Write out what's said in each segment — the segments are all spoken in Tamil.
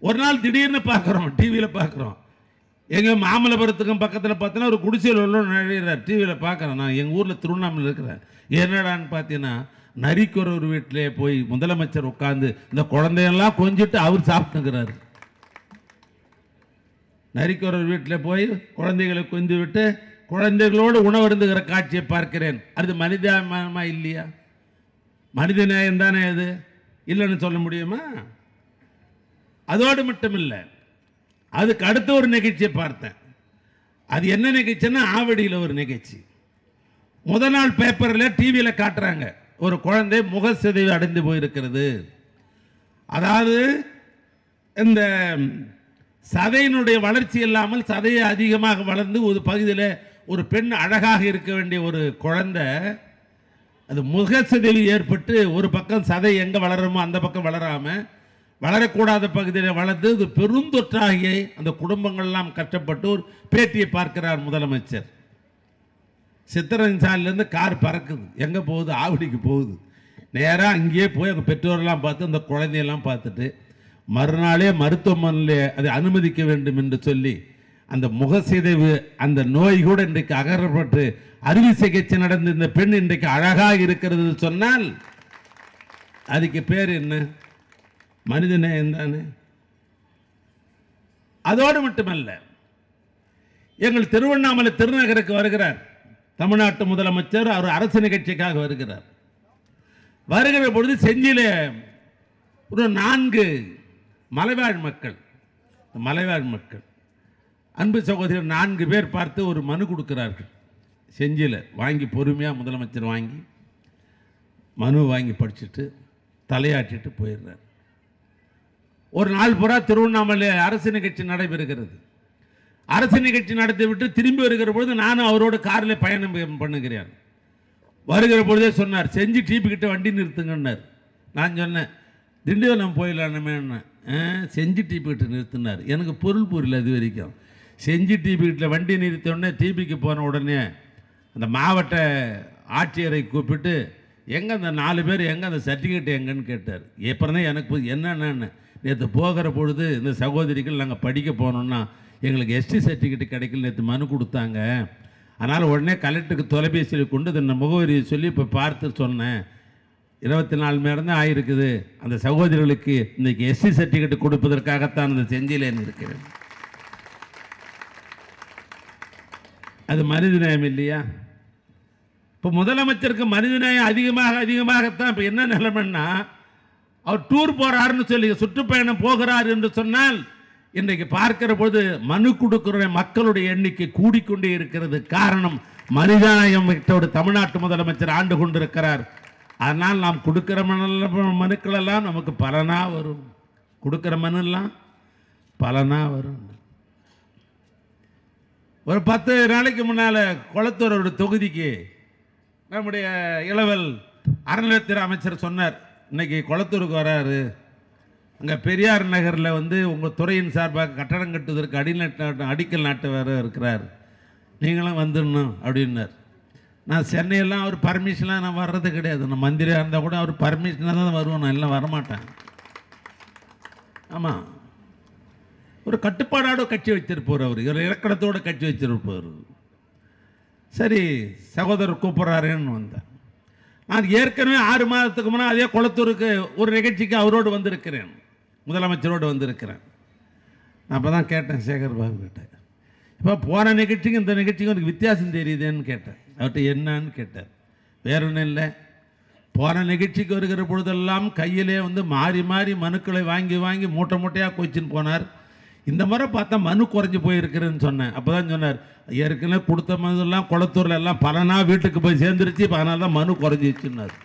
ஒரு நாள் திடீர்னு பார்க்குறோம் டிவியில் பார்க்குறோம் எங்கள் மாமல்லபுரத்துக்கும் பக்கத்தில் பார்த்தோன்னா ஒரு குடிசையில் உள்ள நுழையிறார் டிவியில் பார்க்குறேன் நான் எங்கள் ஊரில் திருவண்ணாமலை இருக்கிறேன் என்னடான்னு பார்த்தீங்கன்னா நரிக்குற ஒரு வீட்டிலே போய் முதலமைச்சர் உட்காந்து இந்த குழந்தையெல்லாம் கொஞ்சிட்டு அவர் சாப்பிட்டுங்கிறாரு நரிக்குற ஒரு வீட்டில் போய் குழந்தைகளை கொஞ்சி விட்டு குழந்தைகளோடு உணவருந்துகிற காட்சியை பார்க்கிறேன் அது மனிதாபிமானமா இல்லையா மனித நேயம் தானே அது இல்லைன்னு சொல்ல முடியுமா அதோடு மட்டும் இல்லை அதுக்கு அடுத்த ஒரு நிகழ்ச்சியை பார்த்தேன் அது என்ன நிகழ்ச்சின்னா ஆவடியில் ஒரு நிகழ்ச்சி முத நாள் பேப்பரில் டிவியில் காட்டுறாங்க ஒரு குழந்தை முகசிதைவு அடைந்து போயிருக்கிறது அதாவது இந்த சதையினுடைய வளர்ச்சி இல்லாமல் சதையை அதிகமாக வளர்ந்து ஒரு பகுதியில் ஒரு பெண் அழகாக இருக்க வேண்டிய ஒரு குழந்தை அது முகசிதைவு ஏற்பட்டு ஒரு பக்கம் சதை எங்கே வளருமோ அந்த பக்கம் வளராமல் வளரக்கூடாத பகுதியில் வளர்ந்து இது பெருந்தொற்றாகி அந்த குடும்பங்கள்லாம் கஷ்டப்பட்டு ஒரு பேட்டியை பார்க்கிறார் முதலமைச்சர் சித்திரன் சாலையிலேருந்து கார் பறக்குது எங்கே போகுது ஆவடிக்கு போகுது நேராக அங்கேயே போய் அவங்க பெற்றோரெல்லாம் பார்த்து அந்த குழந்தையெல்லாம் பார்த்துட்டு மறுநாளே மருத்துவமனையில் அதை அனுமதிக்க வேண்டும் என்று சொல்லி அந்த முகசிதைவு அந்த நோய் கூட இன்றைக்கு அகற்றப்பட்டு அறுவை சிகிச்சை நடந்த இந்த பெண் இன்றைக்கு அழகாக இருக்கிறது சொன்னால் அதுக்கு பேர் என்ன மனித நேயம் தானே அதோடு மட்டுமல்ல எங்கள் திருவண்ணாமலை திருநகருக்கு வருகிறார் தமிழ்நாட்டு முதலமைச்சர் அவர் அரசு நிகழ்ச்சிக்காக வருகிறார் வருகிற பொழுது செஞ்சியிலே ஒரு நான்கு மலைவாழ் மக்கள் மலைவாழ் மக்கள் அன்பு சகோதரர் நான்கு பேர் பார்த்து ஒரு மனு கொடுக்கிறார்கள் செஞ்சியில் வாங்கி பொறுமையாக முதலமைச்சர் வாங்கி மனு வாங்கி படிச்சுட்டு தலையாட்டிட்டு போயிடுறார் ஒரு நாள் பூரா திருவண்ணாமலை அரசு நிகழ்ச்சி நடைபெறுகிறது அரசு நிகழ்ச்சி நடத்திவிட்டு திரும்பி வருகிற பொழுது நானும் அவரோட காரில் பயணம் பண்ணுகிறேன் வருகிற பொழுதே சொன்னார் செஞ்சு டிபி கிட்ட வண்டி நிறுத்துங்கன்னார் நான் சொன்னேன் திண்டிவனம் போயிடலாமே செஞ்சு டிபி கிட்ட நிறுத்தினார் எனக்கு பொருள் புரியல அது வரைக்கும் செஞ்சு டிபி கிட்ட வண்டி நிறுத்த உடனே டிபிக்கு போன உடனே அந்த மாவட்ட ஆட்சியரை கூப்பிட்டு எங்கே அந்த நாலு பேர் எங்கே அந்த சர்டிஃபிகேட் எங்கன்னு கேட்டார் அப்புறம் தான் எனக்கு புரியுது, என்னென்னு நேற்று போகிற பொழுது இந்த சகோதரிகள் நாங்கள் படிக்க போனோம்னா எங்களுக்கு எஸ்டி சர்டிஃபிகேட் கிடைக்கல நேற்று மனு கொடுத்தாங்க அதனால் உடனே கலெக்டருக்கு தொலைபேசியில் கொண்டு இந்த முகவரியை சொல்லி இப்போ பார்த்து சொன்னேன் இருபத்தி நாலு மணி நேரம் தான் ஆயிருக்குது அந்த சகோதரிகளுக்கு இன்னைக்கு எஸ்சி சர்டிஃபிகேட் கொடுப்பதற்காகத்தான் அந்த செஞ்சிலேன்னு இருக்கிறேன் அது மனித நேயம் இல்லையா இப்போ முதலமைச்சருக்கு மனித நேயம் அதிகமாக அதிகமாகத்தான் இப்போ என்ன நிலைமைன்னா அவர் டூர் போறாருன்னு சொல்லி சுற்றுப்பயணம் போகிறார் என்று சொன்னால் இன்றைக்கு பார்க்கிற பொழுது மனு கொடுக்கிற மக்களுடைய எண்ணிக்கை கூடிக்கொண்டே இருக்கிறது காரணம் மனிதநாயகம் மிக்கோடு தமிழ்நாட்டு முதலமைச்சர் ஆண்டு கொண்டிருக்கிறார் அதனால் நாம் கொடுக்கிற மனு மனுக்கள் எல்லாம் நமக்கு பலனா வரும் கொடுக்கிற மனு எல்லாம் பலனா வரும் ஒரு பத்து நாளைக்கு முன்னால குளத்தூர் ஒரு தொகுதிக்கு நம்முடைய இளவல் அறநிலையத்துறை அமைச்சர் சொன்னார் இன்னைக்கு குளத்தூருக்கு வராரு அங்கே பெரியார் நகரில் வந்து உங்கள் துறையின் சார்பாக கட்டடம் கட்டுவதற்கு அடிநட்ட அடிக்கல் நாட்டு வேற இருக்கிறார் நீங்களும் வந்துடணும் அப்படின்னார் நான் சென்னையெல்லாம் அவர் பர்மிஷன்லாம் நான் வர்றது கிடையாது நான் மந்திரியாக இருந்தால் கூட அவர் பர்மிஷனாக தான் வருவேன் நான் எல்லாம் வரமாட்டேன் ஆமாம் ஒரு கட்டுப்பாடோட கட்சி வச்சிருப்பார் அவர் ஒரு இலக்கணத்தோட கட்சி வச்சிருப்பார் சரி சகோதரர் கூப்பிட்றாருன்னு வந்தேன் நான் ஏற்கனவே ஆறு மாதத்துக்கு முன்னே அதே குளத்தூருக்கு ஒரு நிகழ்ச்சிக்கு அவரோடு வந்திருக்கிறேன் முதலமைச்சரோடு வந்திருக்கிறேன் நான் அப்போ தான் கேட்டேன் சேகர் பாபு கிட்ட இப்போ போன நிகழ்ச்சிக்கும் இந்த நிகழ்ச்சிக்கும் எனக்கு வித்தியாசம் தெரியுதேன்னு கேட்டேன் அவர்கிட்ட என்னன்னு கேட்டார் வேற ஒன்றும் இல்லை போன நிகழ்ச்சிக்கு வருகிற பொழுதெல்லாம் கையிலே வந்து மாறி மாறி மனுக்களை வாங்கி வாங்கி மூட்டை மூட்டையாக கொச்சின்னு போனார் இந்த முறை பார்த்தா மனு குறைஞ்சி போயிருக்கிறேன்னு சொன்னேன் அப்போ தான் சொன்னார் ஏற்கனவே கொடுத்த மனுலாம் குளத்தூரில் எல்லாம் பலனா வீட்டுக்கு போய் சேர்ந்துருச்சு இப்போ அதனால தான் மனு குறைஞ்சிச்சுன்னார்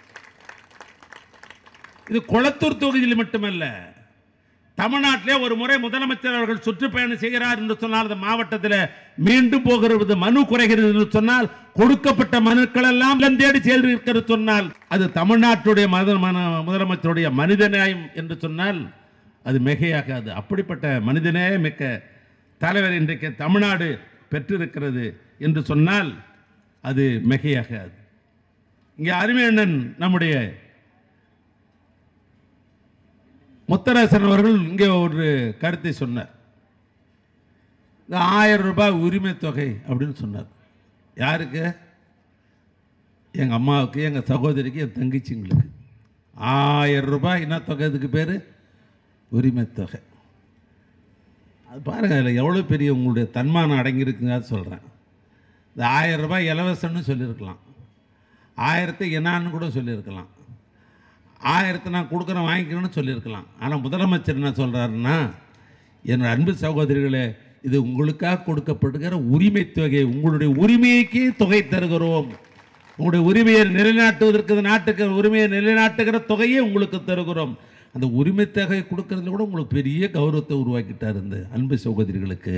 இது குளத்தூர் தொகுதியில் மட்டுமல்ல தமிழ்நாட்டிலே ஒரு முறை முதலமைச்சர் அவர்கள் சுற்றுப்பயணம் செய்கிறார் என்று சொன்னால் அந்த மாவட்டத்தில் மீண்டும் போகிறது மனு குறைகிறது என்று சொன்னால் கொடுக்கப்பட்ட மனுக்கள் எல்லாம் இல்லம் தேடி சேர்ந்திருக்கிறது சொன்னால் அது தமிழ்நாட்டுடைய மத மன- முதலமைச்சருடைய மனித நியாயம் என்று சொன்னால் அது மிகையாகாது அப்படிப்பட்ட மனிதநேயம் மிக்க தலைவர் இன்றைக்கு தமிழ்நாடு பெற்றிருக்கிறது என்று சொன்னால் அது மிகையாகாது இங்கே அருமையண்ணன் நம்முடைய முத்தரசன் அவர்கள் இங்கே ஒரு கருத்தை சொன்னார் இந்த ஆயிரம் ரூபாய் உரிமை தொகை அப்படின்னு சொன்னார் யாருக்கு எங்கள் அம்மாவுக்கு எங்கள் சகோதரிக்கு என் தங்கச்சிங்களுக்கு ஆயிரம் ரூபாய் என்ன தொகை இதுக்கு பேர் உரிமை தொகை அது பாருங்கள் அதில் எவ்வளோ பெரிய உங்களுடைய தன்மானம் அடங்கியிருக்குங்க சொல்கிறேன் இந்த ஆயிரம் ரூபாய் இலவசம்னு சொல்லியிருக்கலாம் ஆயிரத்தை என்னான்னு கூட சொல்லியிருக்கலாம் ஆயிரத்தை நான் கொடுக்குறேன் வாங்கிக்கணும்னு சொல்லியிருக்கலாம் ஆனால் முதலமைச்சர் என்ன சொல்கிறாருன்னா என் அன்பு சகோதரிகளே இது உங்களுக்காக கொடுக்கப்படுகிற உரிமை தொகை உங்களுடைய உரிமைக்கு தொகை தருகிறோம் உங்களுடைய உரிமையை நிலைநாட்டுவதற்கு இந்த நாட்டுக்கு உரிமையை நிலைநாட்டுகிற தொகையை உங்களுக்கு தருகிறோம் அந்த உரிமை தொகை கொடுக்கறதுல கூட உங்களுக்கு பெரிய கௌரவத்தை உருவாக்கிட்டார் இந்த அன்பு சகோதரிகளுக்கு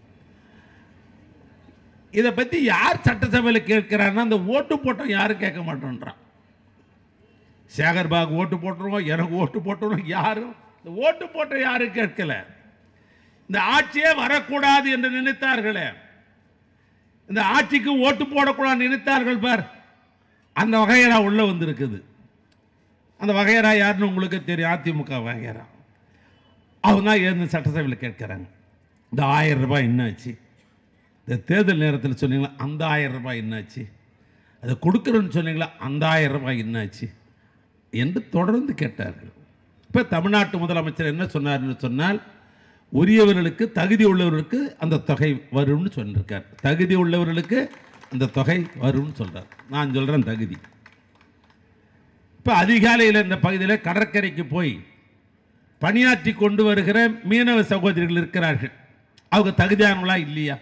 இதை பற்றி யார் சட்டசபையில் கேட்கிறாருன்னா அந்த ஓட்டு போட்டோம் யாரும் கேட்க மாட்டோன்றான் சேகர்பாக் ஓட்டு போட்டுருவோம் எனக்கு ஓட்டு போட்டுருவோம் யாரும் இந்த ஓட்டு போட்ட யாரும் கேட்கல இந்த ஆட்சியே வரக்கூடாது என்று நினைத்தார்களே இந்த ஆட்சிக்கு ஓட்டு போடக்கூடாது நினைத்தார்கள் பார் அந்த வகையரா உள்ள வந்திருக்குது அந்த வகையரா யாருன்னு உங்களுக்கு தெரியும் அதிமுக வகையரா அவங்க தான் எழுந்து சட்டசபையில் கேட்குறாங்க இந்த ஆயிரம் ரூபாய் என்னாச்சு இந்த தேர்தல் நேரத்தில் சொன்னீங்களா அந்த ஆயிரம் ரூபாய் என்னாச்சு அதை கொடுக்குறோன்னு சொன்னீங்களா அந்த ஆயிரம் ரூபாய் என்னாச்சு என்று தொடர்ந்து கேட்டார்கள் இப்போ தமிழ்நாட்டு முதலமைச்சர் என்ன சொன்னார்னு சொன்னால் உரியவர்களுக்கு தகுதி உள்ளவர்களுக்கு அந்த தொகை வரும்னு சொல்லியிருக்கார் தகுதி உள்ளவர்களுக்கு அந்த தொகை வரும்னு சொல்றார் நான் சொல்கிறேன் தகுதி இப்போ அதிகாலையில் இந்த பகுதியில் கடற்கரைக்கு போய் பணியாற்றி கொண்டு வருகிற மீனவ சகோதரிகள் இருக்கிறார்கள் அவங்க தகுதியானவங்களா இல்லையா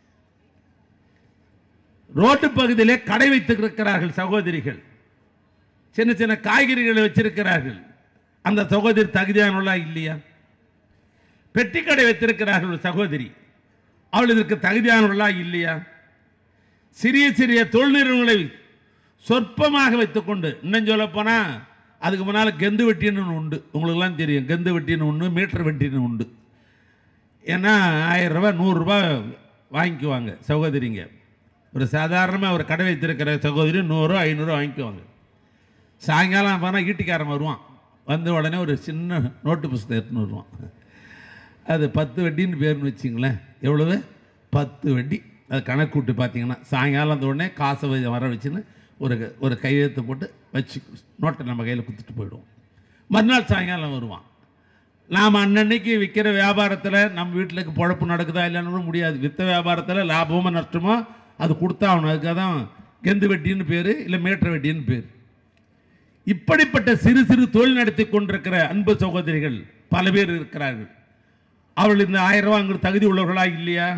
ரோட்டு பகுதியிலே கடை வைத்திருக்கிறார்கள் சகோதரிகள் சின்ன சின்ன காய்கறிகளை வச்சிருக்கிறார்கள் அந்த சகோதரி தகுதியானவளா இல்லையா பெட்டி கடை வைத்திருக்கிறார்கள் ஒரு சகோதரி அவள் இதற்கு தகுதியானவளா இல்லையா சிறிய சிறிய தொழில் நிறுவனங்களை சொற்பமாக வைத்துக்கொண்டு இன்னும் சொல்ல போனால் அதுக்கு முன்னால் கெந்து வெட்டின்னு ஒன்று உண்டு உங்களுக்கெல்லாம் தெரியும் கெந்து வெட்டின்னு ஒன்று மீட்டர் வெட்டின்னு உண்டு ஏன்னா ஆயிரம் ரூபாய் நூறுரூபா வாங்கிக்குவாங்க சகோதரிங்க ஒரு சாதாரணமாக ஒரு கடை வைத்திருக்கிற சகோதரி நூறு ஐநூறு வாங்கிக்குவாங்க சாயங்காலம் போனால் ஈட்டிக்காரன் வருவான் வந்த உடனே ஒரு சின்ன நோட்டு புஸ்தகம் எடுத்துன்னு வருவான் அது பத்து வட்டின்னு பேர்னு வச்சிங்களேன் எவ்வளவு பத்து வட்டி அது கணக்கு கூட்டி பார்த்தீங்கன்னா சாயங்காலம் அந்த உடனே காசை வ- வர வச்சுன்னு ஒரு க- ஒரு கையெழுத்து போட்டு வச்சு நோட்டை நம்ம கையில் குத்துட்டு போயிடுவோம் மறுநாள் சாயங்காலம் வருவான் நாம் அன்னன்னைக்கு விற்கிற வியாபாரத்தில் நம்ம வீட்டிலுக்கு பொழப்பு நடக்குதா இல்லைன்னு கூட முடியாது விற்ற வியாபாரத்தில் லாபமோ நஷ்டமோ அது கொடுத்தா அவனு அதுக்காக தான் கெந்து வெட்டின்னு பேர் இல்லை மீட்டர் வெட்டின்னு பேர் இப்படிப்பட்ட சிறு சிறு தொழில் நடத்தி கொண்டிருக்கிற அன்பு சகோதரிகள் பல பேர் இருக்கிறார்கள் அவள் இந்த ஆயிரம் ரூபாய் அங்கு தகுதி உள்ளவர்களா இல்லையா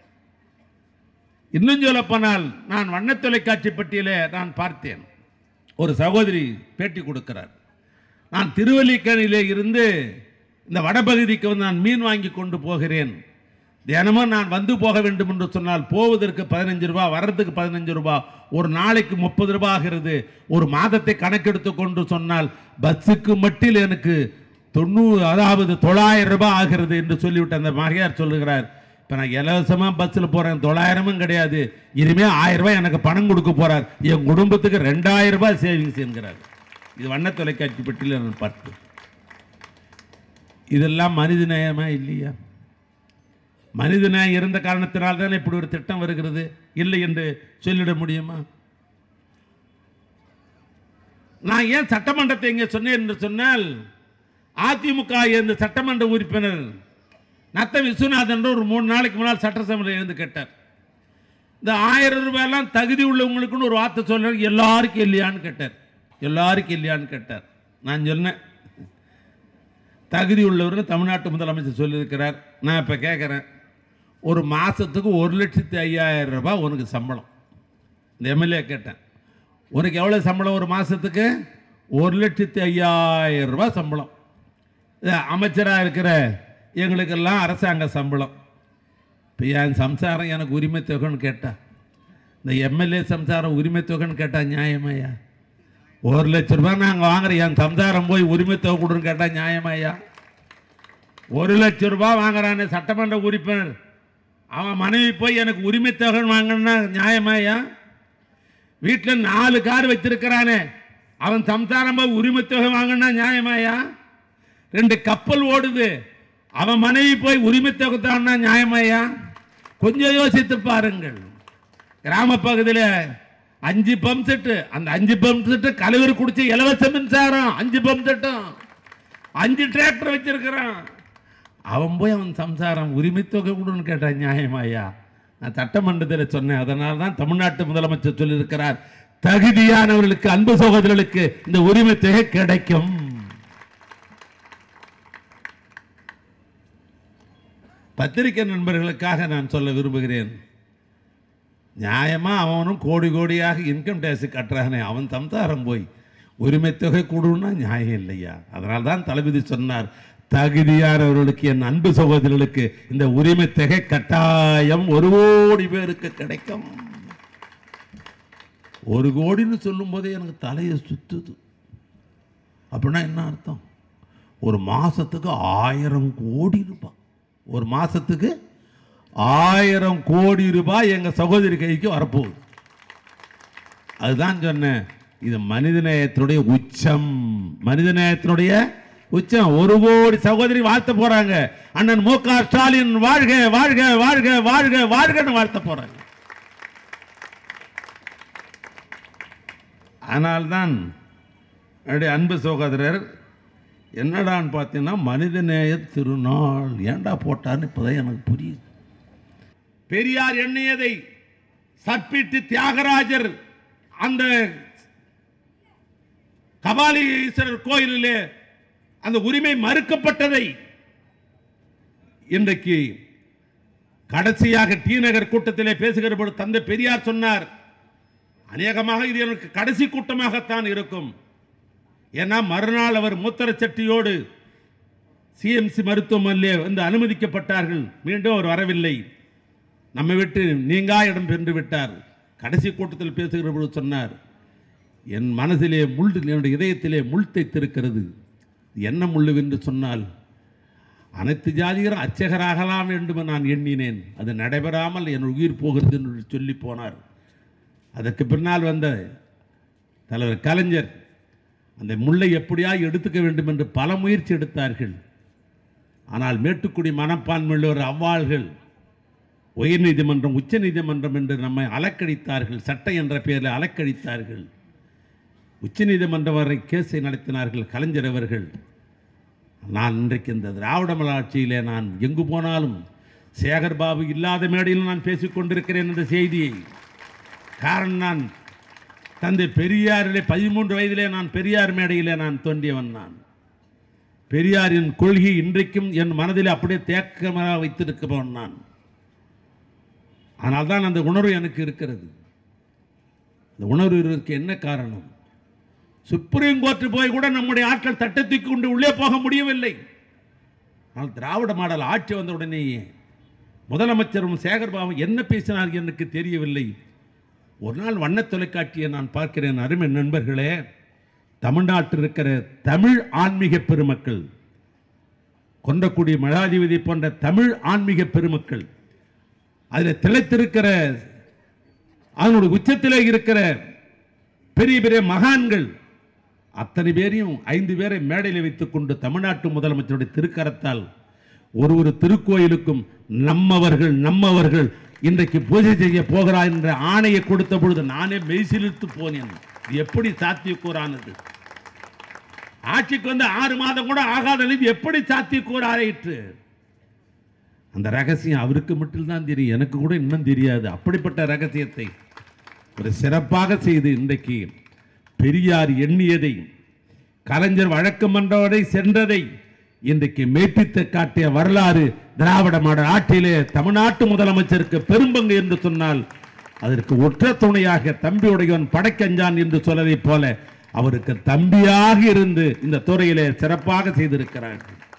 இன்னும் சொல்லப்போனால் நான் வண்ண தொலைக்காட்சி பட்டியலே நான் பார்த்தேன் ஒரு சகோதரி பேட்டி கொடுக்கிறார் நான் திருவல்லிக்கணிலே இருந்து இந்த வடபகுதிக்கு வந்து நான் மீன் வாங்கி கொண்டு போகிறேன் தினமும் நான் வந்து போக வேண்டும் என்று சொன்னால் போவதற்கு பதினஞ்சு ரூபாய் வர்றதுக்கு பதினஞ்சு ரூபாய் ஒரு நாளைக்கு முப்பது ரூபாய் ஆகிறது ஒரு மாதத்தை கணக்கெடுத்து கொண்டு சொன்னால் பஸ்ஸுக்கு மட்டில் எனக்கு தொண்ணூறு அதாவது தொள்ளாயிரம் ரூபாய் ஆகிறது என்று சொல்லிவிட்டு அந்த மகையார் சொல்லுகிறார் இப்போ நான் இலவசமாக பஸ்ஸில் போகிறேன் தொள்ளாயிரமும் கிடையாது இனிமேல் ஆயிரம் ரூபாய் எனக்கு பணம் கொடுக்க போகிறார் என் குடும்பத்துக்கு ரெண்டாயிரம் ரூபாய் சேவிங்ஸ் என்கிறார் இது வண்ண தொலைக்காட்சி பெட்டியில் நான் பார்த்தேன் இதெல்லாம் மனித நேயமா இல்லையா மனித நேயம் இருந்த காரணத்தினால் தானே இப்படி ஒரு திட்டம் வருகிறது இல்லை என்று சொல்லிட முடியுமா நான் ஏன் சட்டமன்றத்தை இங்கே சொன்னேன் என்று சொன்னால் அதிமுக இந்த சட்டமன்ற உறுப்பினர் நத்த விஸ்வநாதன் ஒரு மூணு நாளைக்கு முன்னால் சட்டசபையில் இருந்து கேட்டார் இந்த ஆயிரம் ரூபாயெல்லாம் தகுதி உள்ளவங்களுக்குன்னு ஒரு வார்த்தை சொல்றாரு எல்லாருக்கும் இல்லையான்னு கேட்டார் எல்லாருக்கும் இல்லையான்னு கேட்டார் நான் சொன்னேன் தகுதி உள்ளவர்னு தமிழ்நாட்டு முதலமைச்சர் சொல்லியிருக்கிறார் நான் இப்போ கேட்குறேன் ஒரு மாதத்துக்கு ஒரு லட்சத்தி ஐயாயிரம் ரூபாய் உனக்கு சம்பளம் இந்த எம்எல்ஏ கேட்டேன் உனக்கு எவ்வளோ சம்பளம் ஒரு மாதத்துக்கு ஒரு லட்சத்தி ஐயாயிரம் ரூபாய் சம்பளம் அமைச்சராக இருக்கிற எங்களுக்கெல்லாம் அரசாங்க சம்பளம் இப்போ என் சம்சாரம் எனக்கு உரிமை தொகைன்னு கேட்டா இந்த எம்எல்ஏ சம்சாரம் உரிமை தொகைன்னு கேட்டால் நியாயமாய்யா ஒரு லட்ச ரூபாய் நாங்கள் வாங்குறோம் என் சம்சாரம் போய் உரிமை தொகை கொடுன்னு கேட்டால் நியாயமாய்யா ஒரு லட்ச ரூபாய் வாங்குறானே சட்டமன்ற உறுப்பினர் அவன் மனைவி போய் எனக்கு உரிமை தொகை வாங்கினா நியாயமாய்யா வீட்டில் நாலு கார் வச்சிருக்கிறானே அவன் சம்சாரம் போய் உரிமை தொகை வாங்கினா நியாயமாய்யா ரெண்டு கப்பல் ஓடுது அவன் மனைவி போய் உரிமை தொகுத்தான்னா நியாயமாயா கொஞ்சம் யோசித்து பாருங்கள் கிராம பகுதியில் அஞ்சு பம்ப் செட்டு அந்த அஞ்சு பம்ப் செட்டு கலைவர் குடிச்ச இலவச மின்சாரம் அஞ்சு பம்ப் செட்டும் அஞ்சு டிராக்டர் வச்சிருக்கிறான் அவன் போய் அவன் சம்சாரம் உரிமை தொகை கொடுன்னு கேட்டான் நியாயமாயா நான் சட்டமன்றத்தில் சொன்னேன் அதனால தான் தமிழ்நாட்டு முதலமைச்சர் சொல்லியிருக்கிறார் தகுதியானவர்களுக்கு அன்பு சகோதரர்களுக்கு இந்த உரிமை தொகை கிடைக்கும் பத்திரிகை நண்பர்களுக்காக நான் சொல்ல விரும்புகிறேன் நியாயமா அவனும் கோடி கோடியாக இன்கம் டேக்ஸ் கட்டுறானே அவன் சம்சாரம் போய் உரிமை தொகை கொடுன்னா நியாயம் இல்லையா அதனால தான் தளபதி சொன்னார் தகுதியானவர்களுக்கு என் அன்பு சகோதரர்களுக்கு இந்த உரிமை தொகை கட்டாயம் ஒரு கோடி பேருக்கு கிடைக்கும் ஒரு கோடின்னு சொல்லும் போதே எனக்கு தலையை சுத்துது அப்படின்னா என்ன அர்த்தம் ஒரு மாசத்துக்கு ஆயிரம் கோடி ரூபாய் ஒரு மாசத்துக்கு ஆயிரம் கோடி ரூபாய் எங்க சகோதரி கைக்கு வரப்போகுது அதுதான் சொன்னேன் இது மனிதநேயத்தினுடைய உச்சம் மனிதநேயத்தினுடைய உச்சம் ஒரு கோடி சகோதரி வாழ்த்த போறாங்க அண்ணன் மு க ஸ்டாலின் வாழ்க வாழ்க வாழ்க வாழ்க வாழ்கன்னு வாழ்த்த போறாங்க ஆனால்தான் என்னுடைய அன்பு சகோதரர் என்னடான்னு பார்த்தீங்கன்னா மனிதநேய திருநாள் ஏன்டா போட்டார்னு இப்போதான் எனக்கு புரியுது பெரியார் எண்ணியதை சற்பிட்டு தியாகராஜர் அந்த கபாலீஸ்வரர் கோயிலிலே அந்த உரிமை மறுக்கப்பட்டதை இன்றைக்கு கடைசியாக டி நகர் கூட்டத்திலே பேசுகிற பொழுது தந்தை பெரியார் சொன்னார் அநேகமாக இது எனக்கு கடைசி கூட்டமாகத்தான் இருக்கும் ஏன்னா மறுநாள் அவர் மூத்தர சட்டியோடு சிஎம்சி மருத்துவமனையிலே வந்து அனுமதிக்கப்பட்டார்கள் மீண்டும் அவர் வரவில்லை நம்ம விட்டு நீங்கா இடம் பெற்று விட்டார் கடைசி கூட்டத்தில் பேசுகிற பொழுது சொன்னார் என் மனதிலே முள் என்னுடைய இதயத்திலே முள் தைத்திருக்கிறது என்ன முள்ளு என்று சொன்னால் அனைத்து ஜாதியரும் அர்ச்சகராகலாம் என்று நான் எண்ணினேன் அது நடைபெறாமல் என் உயிர் போகிறது என்று சொல்லி போனார் அதற்கு பின்னால் வந்த தலைவர் கலைஞர் அந்த முல்லை எப்படியா எடுத்துக்க வேண்டும் என்று பல முயற்சி எடுத்தார்கள் ஆனால் மேட்டுக்குடி மனப்பான்மையுள்ளவர் அவ்வாள்கள் உயர்நீதிமன்றம் உச்ச நீதிமன்றம் என்று நம்மை அலக்கழித்தார்கள் சட்டை என்ற பெயரில் அலக்கழித்தார்கள் உச்ச நீதிமன்றம் வரை கேஸை நடத்தினார்கள் கலைஞர் அவர்கள் நான் இன்றைக்கு இந்த திராவிட மலாட்சியிலே நான் எங்கு போனாலும் சேகர் பாபு இல்லாத மேடையில் நான் பேசிக் கொண்டிருக்கிறேன் என்ற செய்தியை காரணம் நான் தந்தை பெரியாரிலே பதிமூன்று வயதிலே நான் பெரியார் மேடையிலே நான் தோன்றியவன் நான் பெரியாரின் கொள்கை இன்றைக்கும் என் மனதில் அப்படியே தேக்கமாக வைத்திருக்கிறவன் நான் ஆனால் தான் அந்த உணர்வு எனக்கு இருக்கிறது அந்த உணர்வு இருக்க என்ன காரணம் சுப்ரீம் கோர்ட் போய் கூட நம்முடைய ஆட்கள் தட்டை தூக்கி கொண்டு உள்ளே போக முடியவில்லை ஆனால் திராவிட மாடல் ஆட்சி வந்த உடனேயே முதலமைச்சரும் சேகர்பாபு என்ன பேசினார் எனக்கு தெரியவில்லை ஒரு நாள் வண்ண தொலைக்காட்சியை நான் பார்க்கிறேன் அருமை நண்பர்களே தமிழ்நாட்டில் இருக்கிற தமிழ் ஆன்மீக பெருமக்கள் கொண்டக்குடி மடாதிபதி போன்ற தமிழ் ஆன்மீக பெருமக்கள் அதில் திளைத்திருக்கிற அதனுடைய உச்சத்திலே இருக்கிற பெரிய பெரிய மகான்கள் அத்தனை பேரையும் ஐந்து பேரை மேடையில் வைத்துக்கொண்டு தமிழ்நாட்டு முதலமைச்சருடைய திருக்கரத்தால் ஒரு ஒரு திருக்கோயிலுக்கும் நம்மவர்கள் நம்மவர்கள் இன்றைக்கு பூஜை செய்ய போகிறார் என்ற ஆணையை கொடுத்த பொழுது நானே மெய்சிலிர்த்து போனேன் இது எப்படி சாத்தியக்கூறானது ஆட்சிக்கு வந்து ஆறு மாதம் கூட ஆகாத இது எப்படி சாத்தியக்கூறாயிற்று அந்த ரகசியம் அவருக்கு மட்டும்தான் தெரியும் எனக்கு கூட இன்னும் தெரியாது அப்படிப்பட்ட ரகசியத்தை ஒரு சிறப்பாக செய்து இன்றைக்கு பெரியார் எண்ணியதை கலைஞர் வழக்கு மன்றவரை சென்றதை இன்றைக்கு மெய்ப்பித்து காட்டிய வரலாறு திராவிட மாடல் ஆட்சியிலே தமிழ்நாட்டு முதலமைச்சருக்கு பெரும்பங்கு என்று சொன்னால் அதற்கு ஒற்ற துணையாக தம்பியுடையவன் படைக்கஞ்சான் என்று சொல்லதைப் போல அவருக்கு தம்பியாக இருந்து இந்த துறையிலே சிறப்பாக செய்திருக்கிறார்கள்